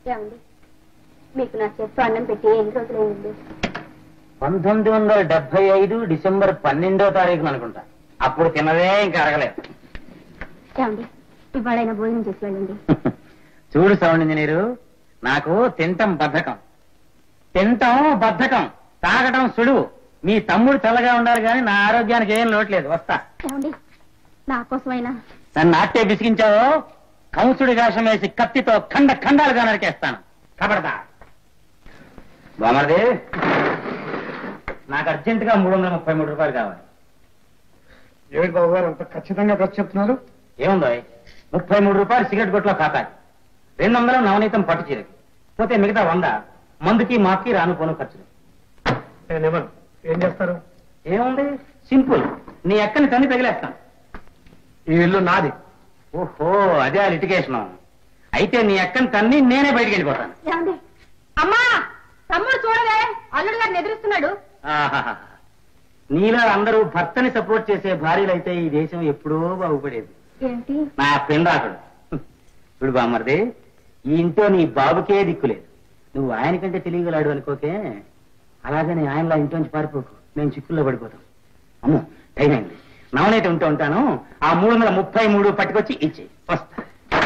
ఏమండి మీకు నా చేస్తూ అన్నం పెట్టి ఎన్ని రోజులైంది పంతొమ్మిది వందల డెబ్బై ఐదు డిసెంబర్ పన్నెండో తారీఖున అనుకుంటా అప్పుడు తిన్నదే ఇంకా అరగలేదు ఏమండి ఇవాళైనా భోజనం చేసి వెళ్ళండి చూడు సౌండ్ ఇంజనీరు నాకు తింటం బద్ధకం తింటం బద్ధకం తాగటం సుడువు మీ తమ్ముడు చల్లగా ఉండాలి కానీ నా ఆరోగ్యానికి ఏం లోట్లేదు వస్తా ఏమండి నా కోసమైనా నన్ను నాట్టే బిసిగించావో కంసుడి వేషం వేసి కత్తితో ఖండ ఖండాలుగా నరికేస్తాను కబడదా బామర్ది నాకు అర్జెంటుగా మూడు వందల ముప్పై మూడు రూపాయలు కావాలి ఏమిటి బాబు గారు అంత ఖచ్చితంగా ఖర్చు చెప్తున్నారు ఏముందో ముప్పై మూడు రూపాయలు సిగరెట్ కొట్లో ఖాతాకి రెండు వందలు నవనీతం పట్టు చీరకి పోతే మిగతా వంద మందుకి మాకి రాను పోను ఖర్చులు నేనేమను ఏం చేస్తారు ఏముంది సింపుల్ నీ ఎక్కని తన్ని తగిలేస్తాను ఈ ఇల్లు నాది ఓహో అదే ఆ లిటిగేషన్ అయితే నీ ఎక్కని తన్ని నేనే బయటికి వెళ్ళిపోతాను ఏమండి అమ్మా తమ్ముడు చూడవే అల్లుడు గారిని ఎదురుస్తున్నాడు ఆహాహా. నీలా అందరూ భర్తని సపోర్ట్ చేసే భార్యలైతే ఈ దేశం ఎప్పుడో బాగుపడేది ఏంటి నా పిండాకుడు ఇప్పుడు బామ్మర్ది ఈ ఇంట్లో నీ బాబుకే దిక్కులేదు నువ్వు ఆయనకంటే తెలియగలాడు అనుకోకే అలాగని ఆయనలా ఇంట్లోంచి పారిపోకు మేము చిక్కుల్లో పడిపోతాం అమ్మో టైం అయింది నవనైతే ఉంటూ ఉంటాను ఆ మూడు వందల ముప్పై మూడు పట్టుకొచ్చి ఇచ్చి వస్తా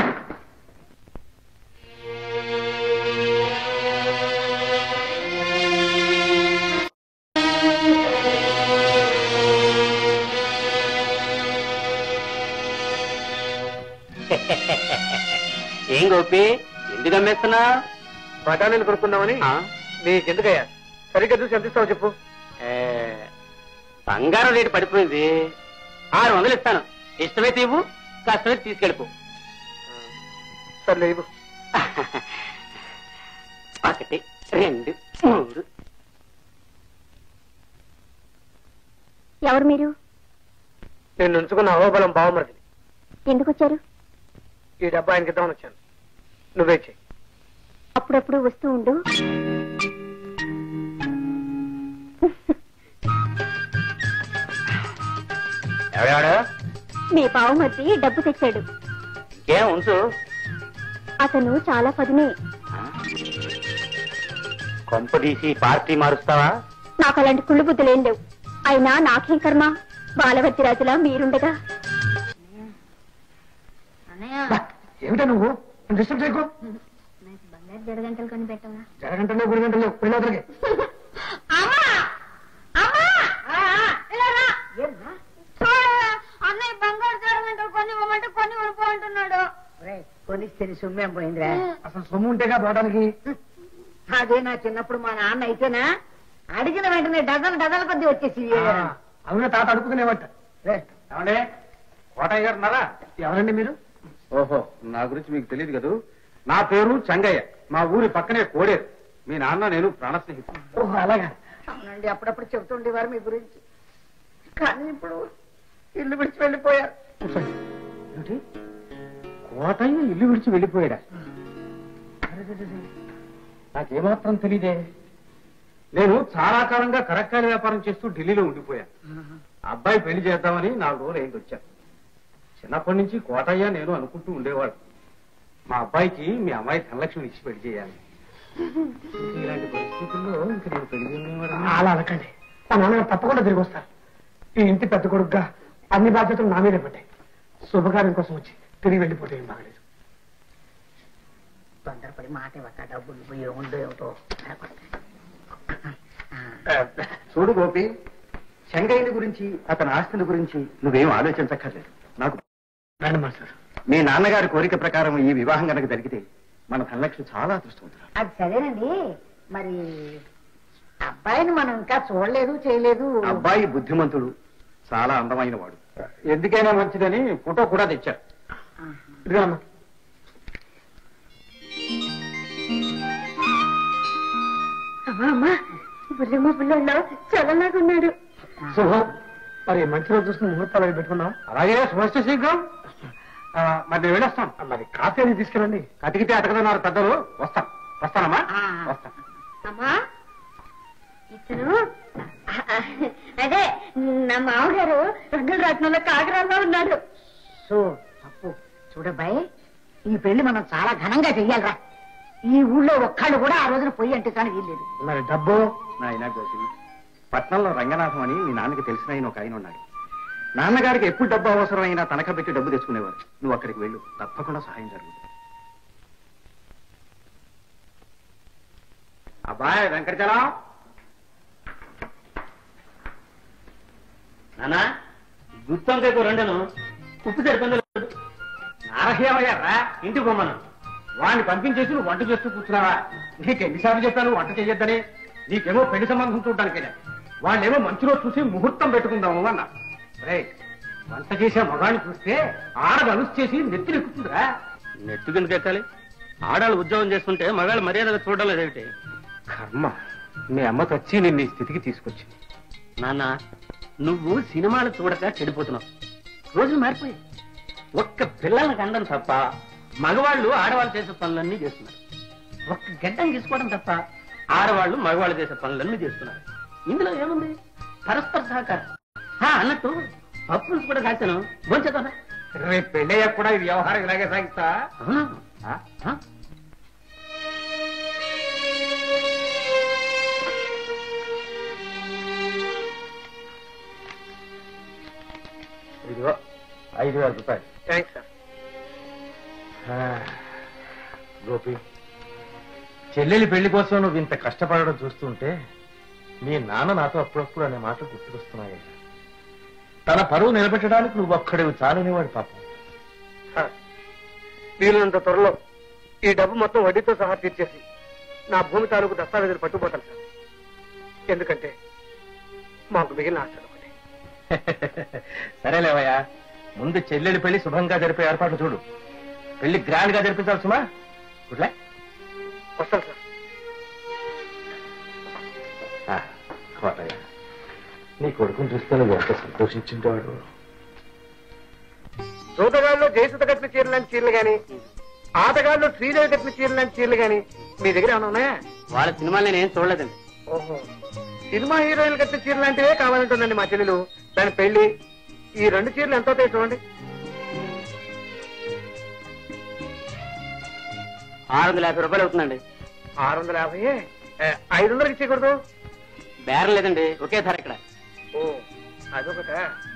ఏం గోపి ఎందుకు అమ్మేస్తున్నా బఠానీలు కొనుక్కుందామని నీకెందుకయ్యా సరిగ్గా చూసి ఎంత ఇస్తావు చెప్పు బంగారం రేటు పడిపోయింది ఆరు వందలు ఇస్తాను ఇష్టమైతే ఇవ్వు కష్టమైతే తీసుకెళ్ళిపో సర్లే ఇవ్వు ఒకటి రెండు మూడు ఎవరు మీరు నేను ఉంచుకున్న అవబలం బావమరిది ఎందుకు వచ్చారు ఈ డబ్బా ఆయనకి ఇద్దామని వచ్చాను నువ్వే చెయ్యి అప్పుడప్పుడు వస్తూ ఉండు ఎవడెవడు మీ బావమర్ది డబ్బు తెచ్చాడు ఇంకేం ఉంచు అతను చాలా పదునే కొంప తీసి పార్టీ మారుస్తావా నాకు అలాంటి కుళ్ళు బుద్ధులేం లేవు అయినా నాకేం కర్మ బాలవర్తి రాజులా మీరుండగా ఏమిటా నువ్వు నన్ను డిస్టర్బ్ చేయకు బంగారు జడగంటలు కొని పెట్టవా జరగంటలో గుడి గంటలు వెళ్ళవతలకి అన్నయ్య బంగారు జడగంటలు కొని ఇవ్వమంటే కొని ఉడిపో అంటున్నాడు కొనిస్తే సొమ్మేం పోయిందిరా అసలు సొమ్ము ఉంటేగా పోవడానికి అదే నా చిన్నప్పుడు మా నాన్న అయితేనా అడిగిన వెంటనే డజన్ డజన్ కొద్ది వచ్చేసి అవునా తాత అడుపుకునేవట ఏమండే కోటయ్య గారు ఉన్నారా ఎవరండి మీరు ఓహో నా గురించి మీకు తెలియదు కదూ నా పేరు చంగయ్య మా ఊరి పక్కనే కోడేరు మీ నాన్న నేను ప్రాణ స్నేహితుడు ఓహో అలాగా అవునండి అప్పుడప్పుడు చెబుతుండేవారు మీ గురించి కానీ ఇప్పుడు ఇల్లు విడిచి వెళ్ళిపోయారు ఏమిటి కోటయ్య ఇల్లు విడిచి వెళ్ళిపోయాడా అరెరెరెరె. నాకేమాత్రం తెలియదే నేను చాలా కాలంగా కరక్కాయల వ్యాపారం చేస్తూ ఢిల్లీలో ఉండిపోయాను అబ్బాయి పెళ్లి చేద్దామని నాలుగు రోజులు అయింది వచ్చాను చిన్నప్పటి నుంచి కోటయ్య నేను అనుకుంటూ ఉండేవాడు మా అబ్బాయికి మీ అమ్మాయి ధనలక్ష్మి ఇచ్చి పెళ్లి చేయాలి ఇలాంటి పరిస్థితుల్లో ఇంక నేను పెళ్లి చేయనివ్వడమే. అలా అనకండి మా నాన్నగారు తప్పకుండా తిరిగి వస్తారు ఈ ఇంటి పెద్ద కొడుకుగా అన్ని బాధ్యతలు నా మీదే పడ్డాయి శుభకార్యం కోసం వచ్చి తిరిగి వెళ్ళిపోతే ఏం బాగలేదు తొందరపడి మాట ఇవ్వక డబ్బులు పోయి ఉందో ఏమిటో చూడు గోపి చెంగయ్యని గురించి అతని ఆస్తుల గురించి నువ్వేం ఆలోచించక్కర్లేదు నాకు రండి మాస్టర్ మీ నాన్నగారి కోరిక ప్రకారం ఈ వివాహం కనుక జరిగితే మన ధనలక్ష్మి చాలా అదృష్టవంతులు అది సరేనండి మరి అబ్బాయిని మనం ఇంకా చూడలేదు చేయలేదు అబ్బాయి బుద్ధిమంతుడు చాలా అందమైన వాడు ఎందుకైనా మంచిదని ఫోటో కూడా తెచ్చారు ఇదిగోనమ్మా అమ్మా అమ్మా బుర్రమ్మ పిల్లల్లో చల్లలాగున్నాడు శుభం మరి మంచి రోజు చూసుకుని ముహూర్తాలు అవి పెట్టుకున్నాం అలాగే శుభస్త శీఘ్రం ఆ, మరి నేను వెళ్ళొస్తాం మరి కాఫీ అని తీసుకెళ్ళండి అతికితే అతకదన్నారు పెద్దలు వస్తాం వస్తానమ్మా ఆ. వస్తాం అమ్మా ఇతను అదే నా మామగారు రంగుల రత్నంలో కాగరాల్లో ఉన్నాడు సో తప్పు చూడబ్బాయి ఈ పెళ్లి మనం చాలా ఘనంగా చెయ్యాలిరా ఈ ఊళ్ళో ఒక్కళ్ళు కూడా ఆ రోజున పొయ్యి అంటే కానీ వీల్లేదు మరి డబ్బు నాయనా గోపి పట్నంలో రంగనాథం అని మీ నాన్నకి తెలిసిన ఆయన ఒక ఆయన ఉన్నాడు నాన్నగారికి ఎప్పుడు డబ్బు అవసరమైనా తనఖా పెట్టి డబ్బు తెచ్చుకునేవారు నువ్వు అక్కడికి వెళ్ళు తప్పకుండా సహాయం జరుగుతుంది అబ్బాయి వెంకటచలం నానా గుత్తొంకాయకు రెండును ఉప్పు సరిపోయింది నారహేమయ్యారా ఇంటికి పొమ్మను వాడిని పంపించేసి నువ్వు వంట చేస్తూ కూర్చున్నావా నీకు ఎన్నిసార్లు చెప్పాను వంట చేయొద్దని నీకేమో పెళ్లి సంబంధం చూడడానికి వాళ్ళేమో మంచి రోజు చూసి ముహూర్తం పెట్టుకుందాము అన్న రే వంట చేసే మగాన్ని చూస్తే ఆడది అలుసు చేసి నెత్తి ఎక్కుతుందిరా నెట్టు కిందకి ఎక్కాలి ఆడాళ్ళు ఉద్యోగం చేస్తుంటే మగాళ్ళు మర్యాదగా చూడలేదు ఏమిటి కర్మ మీ అమ్మ వచ్చి నిన్ను ఈ స్థితికి తీసుకొచ్చింది నాన్న నువ్వు సినిమాలు చూడక చెడిపోతున్నావు రోజులు మారిపోయి ఒక్క పిల్లల్ని కండం తప్ప మగవాళ్ళు ఆడవాళ్ళు చేసే పనులన్నీ చేస్తున్నారు ఒక్క గడ్డం తీసుకోవడం తప్ప ఆడవాళ్ళు మగవాళ్ళు చేసే పనులన్నీ చేస్తున్నారు ఇందులో ఏముంది పరస్పర సహకారం హా, అన్నట్టు పప్పులు కూడా కాచాను భోంచేద్దామా రేపు పెళ్ళయ్యాక కూడా ఈ వ్యవహారం ఇలాగే సాగిస్తా అవునా ఆ? ఆ? ఇదిగో ఐదు వేల రూపాయలు థ్యాంక్స్ సార్ ఆ, గోపి చెల్లెలి పెళ్లి కోసం నువ్వు ఇంత కష్టపడడం చూస్తుంటే మీ నాన్న నాతో అప్పుడప్పుడు అనే మాటలు గుర్తుకొస్తున్నాయి తన పరువు నిలబెట్టడానికి నువ్వు ఒక్కడివి చాలనేవాడు పాపం సార్ వీలున్నంత త్వరలో ఈ డబ్బు మొత్తం వడ్డీతో సహా తీర్చేసి నా భూమి తాలూకు దస్తావేజులు పట్టుకుపోతాను సార్ ఎందుకంటే మాకు మిగిలిన ఆశలు ఒకటి సరేలేవయ్యా ముందు చెల్లెలి పెళ్లి శుభంగా జరిపే ఏర్పాట్లు చూడు పెళ్లి గ్రాండ్ గా జరిపించాలి సుమా గుడ్లే వస్తాను సార్ ఆ, కోటయ్య నీ కొడుకుని చూస్తే నువ్వు ఎంత సంతోషించింటాడు జూతగాళ్ళు జయసుత కట్టిన చీరలు లాంటి చీరలు గాని ఆటగాళ్ళు శ్రీదేవి కట్టిన చీరలు లాంటి చీరలు గాని మీ దగ్గర ఏమైనా ఉన్నాయా వాళ్ళ సినిమాలు నేను ఏం చూడలేదండి ఓహో సినిమా హీరోయిన్లు కట్టిన చీరలు లాంటివే కావాలంటుందండి మా చెల్లెలు దాని పెళ్లి ఈ రెండు చీరలు ఎంత అవుతాయి చూడండి ఆరు వందల యాభై రూపాయలు అవుతుందండి ఆరు వందల యాభై ఐదు వందలకి ఇచ్చేయకూడదు బేరం లేదండి ఒకే ధర ఇక్కడ ఓ అదొకట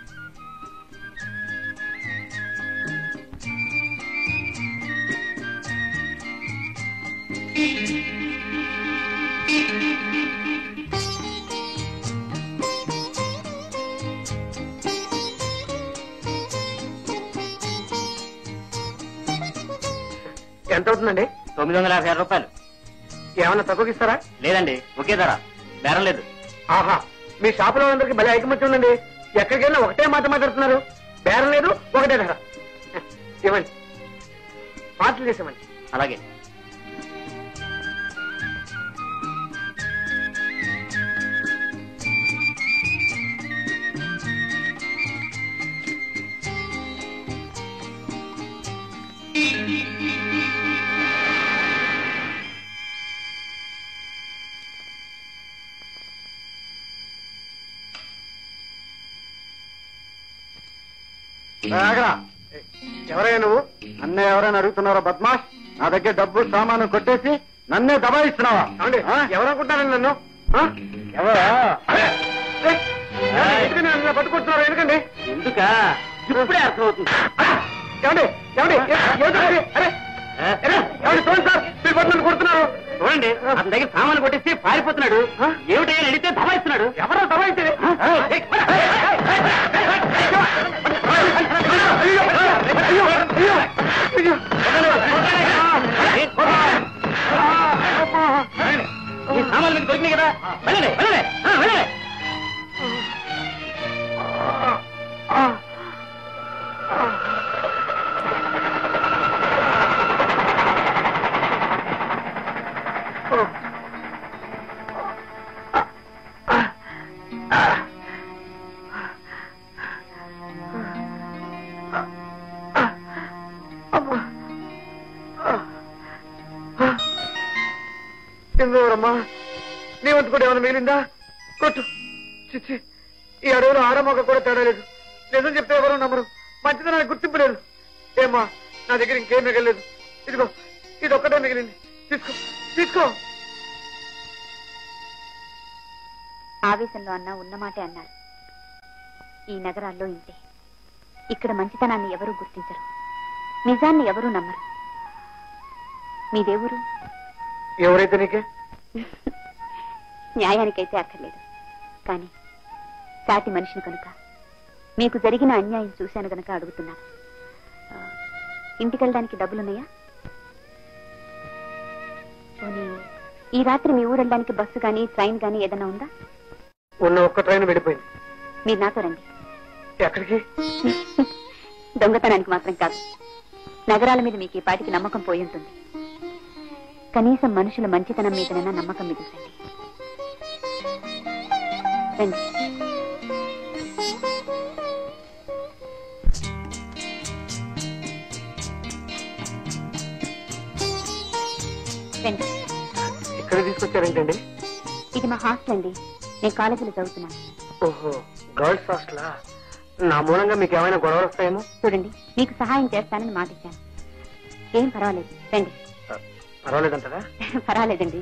ఎంత అవుతుందండి తొమ్మిది వందల యాభై ఆరు రూపాయలు ఏమన్నా తక్కువకి ఇస్తారా లేదండి ఒకే ధర బేరం లేదు ఆహా మీ షాపులో అందరికి భలే ఐకమత్యం ఉందండి ఎక్కడికైనా ఒకటే మాట మాట్లాడుతున్నారు బేరం లేదు ఒకటే ధర ఇవ్వండి పాటలు చేసామండి అలాగే ఆగరా. ఎవరయ్యా నువ్వు నన్నే ఎవరైనా అడుగుతున్నారా బద్మాష్ నా దగ్గర డబ్బు సామాను కొట్టేసి నన్నే దబాయిస్తున్నావా ఎవరనుకుంటారండి నన్ను ఆ? ఎవరా అరే! ఏయ్! ఎందుకని నన్ను ఇలా పట్టుకుంటున్నారు ఎందుకండి ఎందుక ఇప్పుడే అర్థమవుతుంది ఏమండి ఏమండి ఏ- ఏమిటండి? అరే అరే! ఏమండి చూడండి సార్ మీరు పట్టు నన్ను కొడుతున్నారు చూడండి అతని దగ్గర సామాన్లు కొట్టేసి పారిపోతున్నాడు ఏమిటో అడిగితే దబాయిస్తున్నాడు ఎవరో దబాయించండి ఈ సామాన్లు మీకు దొరికినాయి కదా వెళ్ళండి వెళ్ళండి ఆ, వెళ్ళండి ఎందువరమ్మా నీ వంతు కూడా ఏమైనా మిగిలిందా కొట్టు చిచ్చి ఈ అడవిలో ఆడమొక్క కూడా తేడా లేదు నిజం చెప్తే ఎవరు నమ్మరు మంచిది నాకు గుర్తింపు లేదు ఏమ్మా నా దగ్గర ఇంకేం మిగలేదు ఇదిగో ఇది ఒక్కటే మిగిలింది తీసుకో తీసుకో ఆవేశంలో అన్నా ఉన్నమాటే అన్నారు ఈ నగరాల్లో ఇంతే ఇక్కడ మంచితనాన్ని ఎవరూ గుర్తించరు నిజాన్ని ఎవరూ నమ్మరు మీ దేవురు ఎవరైతే నీకే న్యాయానికైతే అక్కర్లేదు కానీ సాటి మనిషిని కనుక మీకు జరిగిన అన్యాయం చూశాను గనుక అడుగుతున్నాను ఆ, ఇంటికెళ్ళడానికి డబ్బులున్నాయా పోనీ ఈ రాత్రి మీ ఊరు వెళ్ళడానికి బస్సు కానీ ట్రైన్ కానీ ఏదైనా ఉందా ఉన్న ఒక్క ట్రైన్ వెళ్ళిపోయింది మీరు నాతో రండి ఎక్కడికి దొంగతనానికి మాత్రం కాదు నగరాల మీద మీకు ఈ పాటికి నమ్మకం పోయి ఉంటుంది కనీసం మనుషుల మంచితనం మీదనైనా నమ్మకం మిగుల్చండి రండి రండి ఇక్కడ తీసుకొచ్చారేంటండి ఇది మా హాస్టల్ అండి నేను కాలేజీలో చదువుతున్నాను ఓహో గర్ల్స్ హాస్టలా నా మూలంగా మీకు ఏమైనా గొడవలు వస్తాయేమో చూడండి మీకు సహాయం చేస్తానని మాటిచ్చాను ఏం పర్వాలేదు రండి పర్వాలేదంటారా పర్వాలేదండి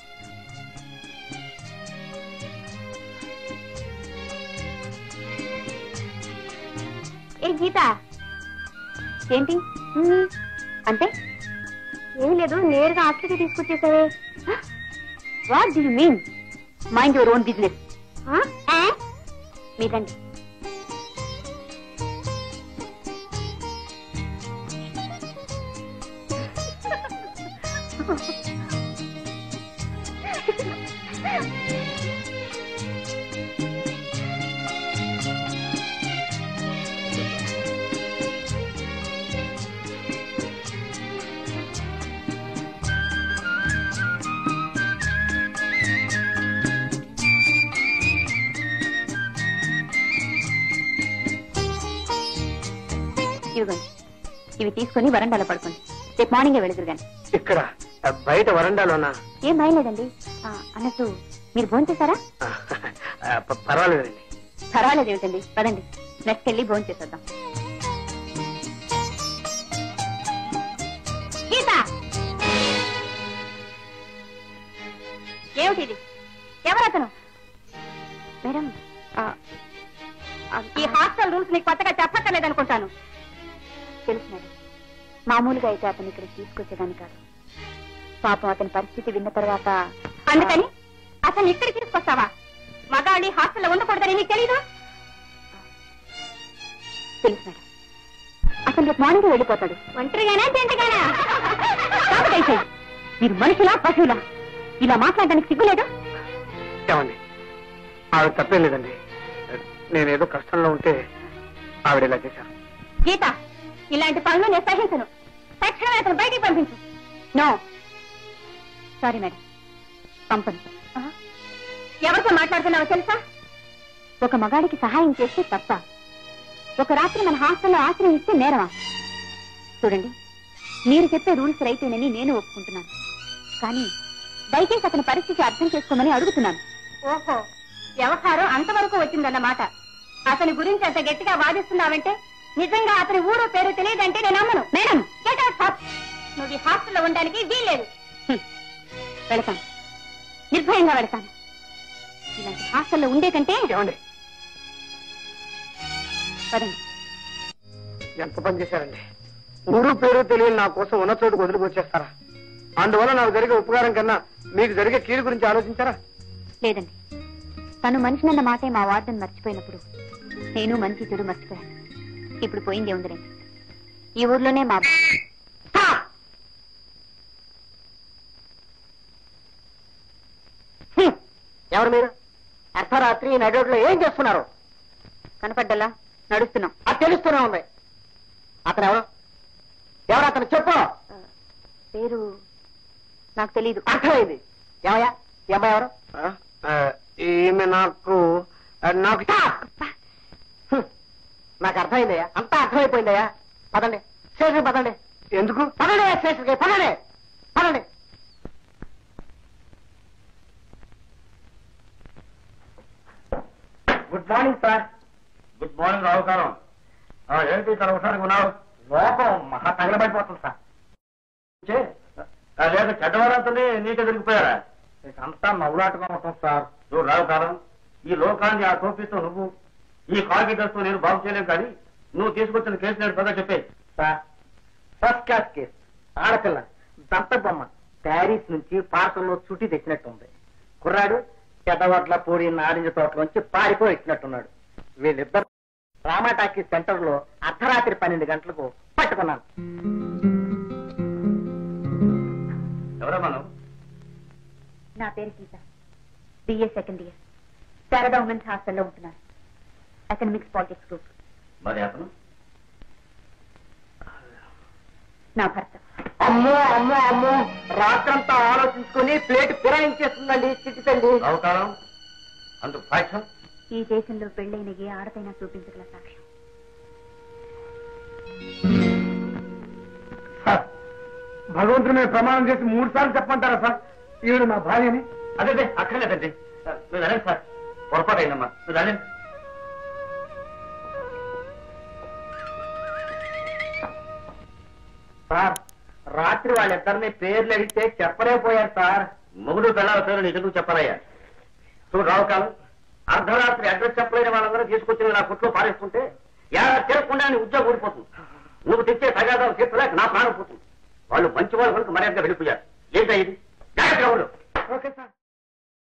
ఏ గీత ఏంటి ఉమ్, అంటే ఏమీ లేదు నేరుగా హాస్టల్కి తీసుకొచ్చేసావే what do you mean mind your own business మీరండి ఇవ్వండి ఇవి తీసుకొని వరండాలో పడుకోండి రేపు మార్నింగే వెళుదురు గాని ఇక్కడ ఆ, బయట వరండాలోనా ఏం భయలేదండి ఆ, అన్నట్టు మీరు భోజనం చేశారా ఆ, ప- పర్వాలేదండి పర్వాలేదు ఏమిటండి పదండి నెక్స్ట్ వెళ్ళి భోజనం చేసేద్దాం గీత ఏమిటి ఇది ఎవరతను మేడం ఆ, ఆ, ఈ హాస్టల్ రూల్స్ నీకు కొత్తగా చెప్పక్కర్లేదు అనుకుంటాను తెలుసు మేడం మామూలుగా అయితే అతను ఇక్కడ తీసుకొచ్చేదాన్ని కాదు పాపం అతని పరిస్థితి విన్న తర్వాత అందుకని అతను ఇక్కడ తీసుకొస్తావా మగాడి హాస్టల్లో ఉండకూడదని నీకు తెలీదు తెలుసు మేడం అతను రేపు మార్నింగ్ వెళ్ళిపోతాడు ఒంటరిగానా జంటగానా కాదు దయచేసి. మీరు మనుషులా పశువులా ఇలా మాట్లాడడానికి సిగ్గులేదు ఏమండి ఆవిడ తప్పేం లేదండి నేనేదో కష్టంలో ఉంటే ఆవిడ ఇలా చేశారు గీత ఇలాంటి పనులు నేను సహించను తక్షణమే అతను బయటికి పంపించు నో సారీ మేడం పంపను ఎవరితో మాట్లాడుతున్నావో తెలుసా ఒక మగాడికి సహాయం చేస్తే తప్ప ఒక రాత్రి మన హాస్టల్లో ఆశ్రయం ఇస్తే నేరమా చూడండి మీరు చెప్పే రూల్స్ రైతేనని నేను ఒప్పుకుంటున్నాను కానీ దయచేసి అతని పరిస్థితి అర్థం చేసుకోమని అడుగుతున్నాను ఓహో వ్యవహారం అంతవరకు వచ్చిందన్నమాట అతని గురించి అంత గట్టిగా వాదిస్తున్నావంటే నిజంగా అతని ఊరు పేరు తెలియదంటే నేను నమ్మను మేడం గెట్ అవుట్ హాప్ నువ్వు ఈ హాస్టల్లో ఉండడానికి వీల్లేదు హ్మ్. వెళతాను నిర్భయంగా వెళతాను ఇలాంటి హాస్టల్లో ఉండే కంటే ఏమండి పదండి ఎంత పని చేశారండి ఊరు పేరు తెలియని నా కోసం ఉన్న చోటుకు వదిలిపోచేస్తారా అందువల్ల నాకు జరిగే ఉపకారం కన్నా మీకు జరిగే కీడు గురించి ఆలోచించారా లేదండి తను మనిషినన్న మాటే మా వార్డెన్ మర్చిపోయినప్పుడు నేను మంచి చెడు మర్చిపోయాను ఇప్పుడు పోయింది ఉందిలేండి ఈ ఊర్లోనే మా ఎవరు మీరు అర్ధరాత్రి నడుట్లో ఏం చేస్తున్నారు కనపడ్డలా నడుస్తున్నాం అది తెలుస్తూనే ఉంది అతను ఎవరు ఎవరు అతను చెప్పు ఆ, పేరు నాకు తెలీదు అర్థమైంది ఏమయ్యా ఈ అమ్మాయి ఎవరు ఆ? ఆ, ఈమె నాకు ఆ, నాకు హ్మ్. నాకు అర్థమైందయ్యా అంతా అర్థమైపోయిందయ్యా పదండి స్టేషన్ పదండి ఎందుకు పదండి స్టేషన్కి పదండి పదండి good morning sir good morning రావుకారం ఏంటి ఇక్కడ ఒకసారి ఉన్నావు లోపం మహా తగలబడిపోతుంది సార్ చే, లేదా చెడ్డవారంతనే నీకే దొరికిపోయారా అంతా నవ్వులాటగా ఉంటాం సార్ నువ్వు రావు కాలం ఈ లోకాన్ని ఆ టోపీతో నువ్వు ఈ కాగితంతో నేను బాగు చేయలేను కానీ నువ్వు తీసుకొచ్చిన కేసు నేను పదా చెప్పే సార్ ఫస్ట్ క్లాస్ కేసు ఆడపిల్ల దంత బొమ్మ ప్యారిస్ నుంచి పార్సల్లో చుట్టి తెచ్చినట్టుంది కుర్రాడు పెద్దవట్ల పూడి నారింజ తోటలోంచి పారిపోయి వచ్చినట్టున్నాడు వీళ్ళిద్దరు రామాటాకి సెంటర్ లో అర్ధరాత్రి పన్నెండు గంటలకు పట్టుకున్నాను ఎవరమ్మా నువ్వు నా పేరు Geetha BA second year Sharada women's హాస్టల్లో ఉంటున్నాను ఎకనమిక్స్ పాలిటిక్స్ గ్రూప్ మరి అతను నా భర్త అమ్మో అమ్మో అమ్మో రాత్రంతా ఆలోచించుకుని ప్లేట్ ఫిరాయించేస్తుందండి చిట్టి తల్లి రావు కాలం అందుకు సాక్ష్యం ఈ దేశంలో పెళ్ళైన ఏ ఆడపైనా చూపించగల సాక్ష్యం సార్ భగవంతుడు మీద ప్రమాణం చేసి మూడు సార్లు చెప్పమంటారా సార్ ఈవిడ నా భార్యని అదే అదే అక్కర్లేదండి మీరు వెళ్ళండి సార్ పొరపాటు అయిందమ్మా మీరు వెళ్ళండి సార్ రాత్రి వాళ్ళిద్దరిని పేర్లు అడిగితే చెప్పలేకపోయారు సార్ మొగుడు పిల్లల పేరు నీకు ఎందుకు చెప్పాలయ్యా చూడు రావు కాలం అర్ధరాత్రి అడ్రస్ చెప్పలేని వాళ్ళందరూ తీసుకొచ్చి నా కుట్లో పారేస్తుంటే ఎలా తిరగకుండా నీ ఉద్యోగం ఊడిపోతుంది నువ్వు తెచ్చే తగాదాలు తీర్చలేక నా ప్రాణం పోతుంది వాళ్ళు మంచి వాళ్ళు కనుక మర్యాదగా వెళ్ళిపోయారు ఏంటో ఇది జాగ్రత్తగా ఉండు ఓకే సార్